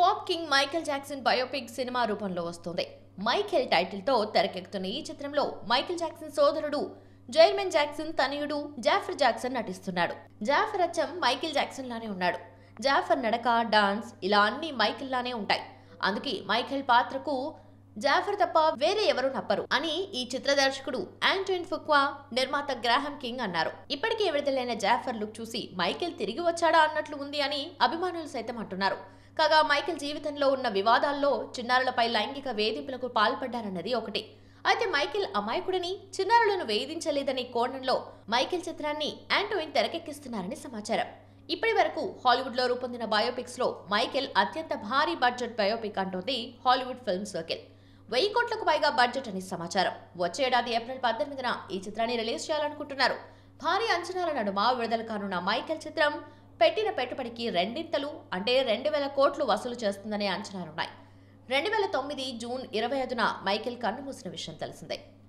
pop king Michael Jackson biopic cinema రూపంలో వస్తుంది Michael title తో తెరకెక్కుతున్న ఈ చిత్రంలో మైకేల్ జాక్సన్ సోదరుడు జైర్మెన్ జాక్సన్ తనయుడు జాఫర్ జాక్సన్ నటిస్తున్నాడు జాఫర్ అచ్చం మైకేల్ జాక్సన్ లానే ఉన్నాడు జాఫర్ నడక డాన్స్ ఇలా అన్ని మైకేల్ లానే ఉంటాయి అందుకే మైకేల్ పాత్రకు జాఫర్ తప్ప వేరే ఎవరు నప్పరు అని ఈ చిత్ర దర్శకుడు ఆంటోయిన్ ఫుక్వా నిర్మాత గ్రాహం కింగ్ అన్నారు ఇప్పటికే విడుదలైన జాఫర్ లుక్ చూసి మైకేల్ తిరిగి వచ్చాడా అన్నట్లు ఉంది అని అభిమానులు సైతం అంటున్నారు కాగా మైకేల్ జీవితంలో ఉన్న వివాదాల్లో చిన్నారులపై లైంగిక వేధింపులకు పాల్పడ్డారన్నది ఒకటి అయితే మైకేల్ అమాయకుడిని చిన్నారులను వేధించలేదనే కోణంలో మైకేల్ చిత్రాన్ని ఆంటోయిన్ తెరకెక్కిస్తున్నారని సమాచారం ఇప్పటి వరకు హాలీవుడ్ లో రూపొందిన బయోపిక్స్ లో మైకేల్ అత్యంత భారీ బడ్జెట్ బయోపిక్ అంటోంది హాలీవుడ్ ఫిల్మ్ సర్కిల్ వెయ్యి కోట్లకు పైగా బడ్జెట్ అని సమాచారం వచ్చే ఏడాది ఏప్రిల్ పద్దెనిమిదిన ఈ చిత్రాన్ని రిలీజ్ చేయాలనుకుంటున్నారు భారీ అంచనాల నడుమ విడుదల కానున్న మైకేల్ చిత్రం పెట్టిన పెట్టుబడికి రెండింతలు అంటే రెండు వేల కోట్లు వసూలు చేస్తుందనే అంచనాలున్నాయి రెండు వేల తొమ్మిది జూన్ ఇరవై ఐదున మైకేల్ కన్నుమూసిన విషయం తెలిసిందే